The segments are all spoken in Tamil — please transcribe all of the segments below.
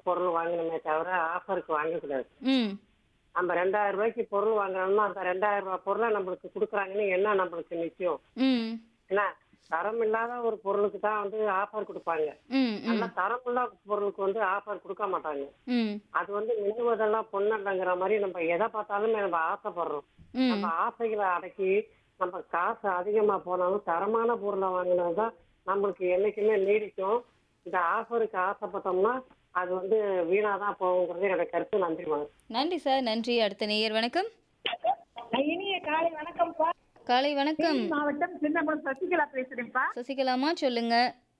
பொருள் வாங்கணுமே தவிர ஆஃபருக்கு வாங்கக்கூடாது ம் நம்ம ரெண்டாயிரம் ரூபாய்க்கு பொருள் வாங்குறோம்னா அந்த ரெண்டாயிரம் ரூபாய் பொருளை நம்மளுக்கு கொடுக்குறாங்கன்னு என்ன நம்மளுக்கு நிச்சயம் ம் என்ன தரம் இல்லாத ஒரு பொருளுக்கு தான் வந்து ஆஃபர் கொடுப்பாங்க ம் ம் நல்ல தரமுள்ள பொருளுக்கு வந்து ஆஃபர் கொடுக்க மாட்டாங்க ம் அது வந்து மின்னுவதெல்லாம் பொண்ணல்லங்கிற மாதிரி நம்ம எதை பார்த்தாலுமே நம்ம ஆசைப்படுறோம் ம் நம்ம ஆசைகளை அடக்கி நம்ம காசு அதிகமா போனாலும் தரமான பொருளை வாங்கினாதான் நம்மளுக்கு என்னைக்குமே நீடிக்கும் இந்த ஆஃபருக்கு ஆசைப்பட்டோம்னா அது வந்து வீணாதான் போகுங்கிறது என்னோட கருத்து நன்றி வாங்க நன்றி சார் நன்றி அடுத்த நேயர் வணக்கம் இனிய காலை வணக்கம்ப்பா காலை வணக்கம் தேனி மாவட்டம் சின்னமலம் சசிகலா பேசுறேன்ப்பா சசிகலாமா சொல்லுங்க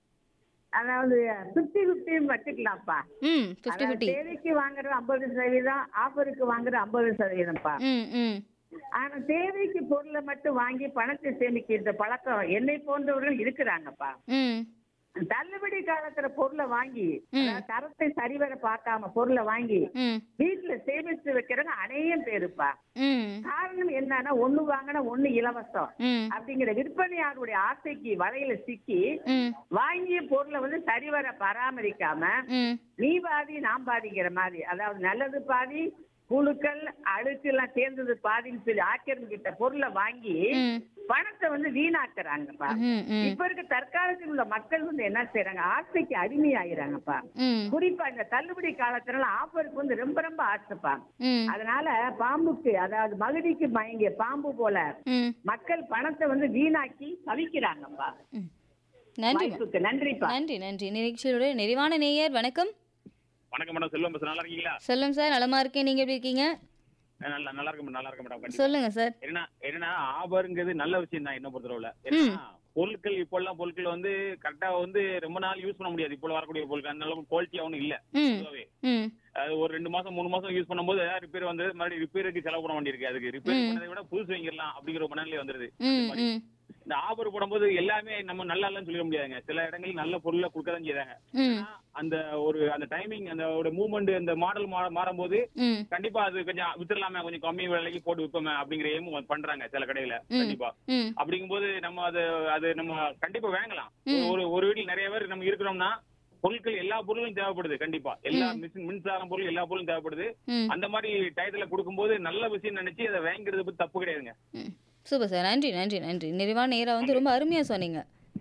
அதாவது பிப்டி பிப்டின்னு வச்சுக்கலாம்ப்பா ம் ஃபிஃப்டி அதாவது ஃபிஃப்டி தேவைக்கு வாங்குறது ஐம்பது சதவீதம் ஆஃபருக்கு வாங்குறது ஐம்பது சதவீதம்ப்பா ம் ம் ஆனா தேவைக்கு பொருளை மட்டும் வாங்கி பணத்தை சேமிக்கின்ற பழக்கம் என்னை போன்றவர்கள் இருக்கிறாங்கப்பா ம் தள்ளுபடி காலத்துல பொருளை வாங்கி அதாவது தரத்தை சரிவர பார்க்காம பொருளை வாங்கி ம் வீட்டுல சேமிச்சு வைக்கிறவங்க அநேகம் பேருப்பா ம் காரணம் என்னன்னா ஒண்ணு வாங்கினா ஒண்ணு இலவசம் ம் அப்படிங்கிற விற்பனையாளருடைய ஆசைக்கு வலையில சிக்கி ம் வாங்கிய பொருளை வந்து சரிவர பராமரிக்காம ம் நீ பாதி நான் பாதிங்கிற மாதிரி அதாவது நல்லது பாதி புழுக்கள் அழுக்கு எல்லாம் சேர்ந்தது பாதின்னு சொல்லி ஆக்கிரமிக்கிட்ட பொருளை வாங்கி ம் பணத்தை வந்து வீணாக்குறாங்கப்பா ம் ம் இப்ப இருக்க தற்காலத்தில் உள்ள மக்கள் வந்து என்ன செய்யறாங்க ஆசைக்கு அடிமையாகிறாங்கப்பா ம் குறிப்பா இந்த தள்ளுபடி காலத்துல ஆஃபருக்கு வந்து ரொம்ப ரொம்ப ஆசைப்பா ம் அதனால பாம்புக்கு அதாவது மகிழ்ச்சிக்கு மயங்கிய பாம்பு போல ம் மக்கள் பணத்தை வந்து வீணாக்கி தவிக்கிறாங்கப்பா ம் நன்றி வாய்ப்புக்கு நன்றிப்பா நன்றி நன்றி நிகழ்ச்சியோட நிறைவான நேயர் வணக்கம் வணக்கம் மேடம் செல்வம் பேசுறேன் நல்லா இருக்கீங்களா சொல்லுங்க சார் நலமா இருக்கேன் நீங்க எப்படி இருக்கீங்க அஹ் நல்லா நல்லா இருக்க நல்லா இருக்க மேடம் கண்டிப்பா சொல்லுங்க சார் என்ன என்னன்னா ஆபருங்கிறது நல்ல விஷயம் தான் என்ன பொறுத்தளவுல ஏன்னா பொருட்கள் இப்போ எல்லாம் பொருட்கள் வந்து கரெக்டா வந்து ரொம்ப நாள் யூஸ் பண்ண முடியாது இப்போ வரக்கூடிய பொருட்கள் அந்த அளவுக்கு குவாலிட்டி ஒன்றும் இல்ல ம் பொதுவாவே. ம் அது ஒரு ரெண்டு மாசம் மூணு மாசம் யூஸ் பண்ணும்போது ரிப்பேர் வந்து மறுபடியும் ரிப்பேருக்கு செலவு பண்ண வேண்டியிருக்கு அதுக்கு ரிப்பேர் பண்ணதை விட புதுசு வாங்கிடலாம் அப்படிங்கிற ஒரு மனநிலை வந்துருது ம் ம் இந்த ஆபர் போடும்போது எல்லாமே நம்ம நல்லா இல்லைன்னு சொல்லிட முடியாதுங்க சில இடங்களில் நல்ல பொருளை கொடுக்க தான் செய்றாங்க ம் ஆனா, அந்த ஒரு அந்த டைமிங் அந்த ஒரு மூவ்மெண்ட் அந்த மாடல் மாறும்போது ம் கண்டிப்பா அது கொஞ்சம் வித்துடலாமே கொஞ்சம் கம்மி விலைக்கு போட்டு விற்போமே அப்படிங்கிற ஏமும் பண்றாங்க சில கடையில கண்டிப்பா ம் அப்படிங்கும்போது நம்ம அது அது நம்ம கண்டிப்பா வாங்கலாம் ஒரு- ஒரு ஒரு வீட்டில் நிறைய பேர் நம்ம இருக்கிறோம்னா பொருட்கள் எல்லா பொருளும் தேவைப்படுது கண்டிப்பா எல்லா மிஷின் மின்சாரம் பொருள் எல்லா பொருளும் தேவைப்படுது ம் அந்த மாதிரி டயத்துல கொடுக்கும்போது நல்ல விஷயம் நினைச்சு அதை வாங்கிறது பத்தி தப்பு கிடையாதுங்க ம் சூப்பர் சார் நன்றி நன்றி நன்றி நிறைவான நேரம் வந்து ரொம்ப அருமையாக சொன்னீங்க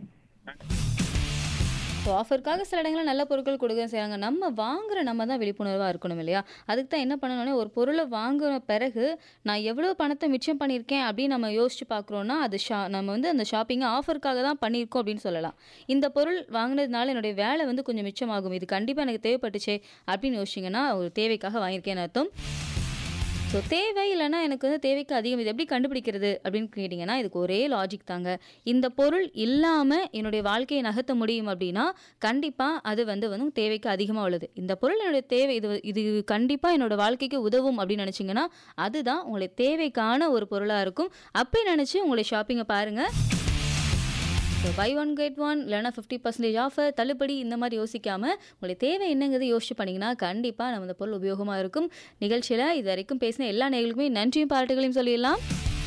ஸோ ஆஃபருக்காக சில இடங்களில் நல்ல பொருட்கள் கொடுக்க செய்கிறாங்க நம்ம வாங்குற நம்ம தான் விழிப்புணர்வாக இருக்கணும் இல்லையா அதுக்கு தான் என்ன பண்ணணும்னா ஒரு பொருளை வாங்குன பிறகு நான் எவ்வளோ பணத்தை மிச்சம் பண்ணியிருக்கேன் அப்படின்னு நம்ம யோசிச்சு பார்க்குறோன்னா அது ஷா நம்ம வந்து அந்த ஷாப்பிங்கை ஆஃபருக்காக தான் பண்ணியிருக்கோம் அப்படின்னு சொல்லலாம் இந்த பொருள் வாங்கினதுனால என்னுடைய வேலை வந்து கொஞ்சம் மிச்சமாகும் இது கண்டிப்பாக எனக்கு தேவைப்பட்டுச்சே அப்படின்னு யோசிச்சிங்கன்னா ஒரு தேவைக்காக வாங்கியிருக்கேன்னு அர்த்தம் ஸோ தேவை இல்லைன்னா எனக்கு வந்து தேவைக்கு அதிகம் இது எப்படி கண்டுபிடிக்கிறது அப்படின்னு கேட்டிங்கன்னா இதுக்கு ஒரே லாஜிக் தாங்க இந்த பொருள் இல்லாமல் என்னுடைய வாழ்க்கையை நகர்த்த முடியும் அப்படின்னா கண்டிப்பாக அது வந்து வந்து தேவைக்கு அதிகமாக உள்ளது இந்த பொருள் என்னுடைய தேவை இது இது கண்டிப்பாக என்னோட வாழ்க்கைக்கு உதவும் அப்படின்னு நினச்சிங்கன்னா அதுதான் உங்களுடைய தேவைக்கான ஒரு பொருளாக இருக்கும் அப்படி நினச்சி உங்களுடைய ஷாப்பிங்கை பாருங்கள் so buy one get one இல்லைனா ஃபிஃப்டி பர்சன்டேஜ் ஆஃபர் தள்ளுபடி இந்த மாதிரி யோசிக்காமல் உங்களுடைய தேவை என்னங்கிறது யோசிச்சு பண்ணிங்கன்னா கண்டிப்பாக நம்ம இந்த பொருள் உபயோகமாக இருக்கும் நிகழ்ச்சியில் இது வரைக்கும் பேசின எல்லா நேர்களுக்குமே நன்றியும் பாராட்டுகளையும் சொல்லிடலாம்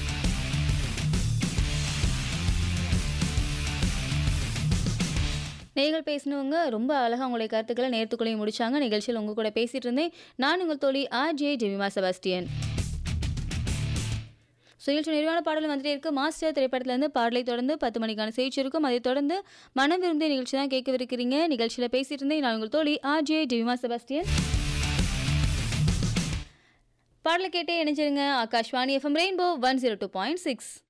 நேர்கள் பேசினவங்க ரொம்ப அழகாக உங்களுடைய கருத்துக்களை நேர்த்துக்குள்ளேயும் முடிச்சாங்க நிகழ்ச்சியில் உங்க கூட பேசிட்டு இருந்தேன் நான் உங்கள் தோழி ஆர் ஜே ஜெமிமா செபாஸ்டியன் சுயல்ச்சி நிறைவான பாடல் வந்துட்டே இருக்கு மாஸ்டர் திரைப்படத்திலேருந்து பாடலை தொடர்ந்து பத்து மணிக்கான செய்தி இருக்கும் அதைத் தொடர்ந்து மனம் விரும்பிய நிகழ்ச்சி தான் கேட்கவிருக்கிறீங்க நிகழ்ச்சியில் பேசிட்டு இருந்தேன் நான் உங்கள் தோழி ஆர்ஜே டிவிமா செபாஸ்டியன் பாடலை கேட்டே இணைஞ்சிருங்க Aakashvani FM Rainbow one zero two point six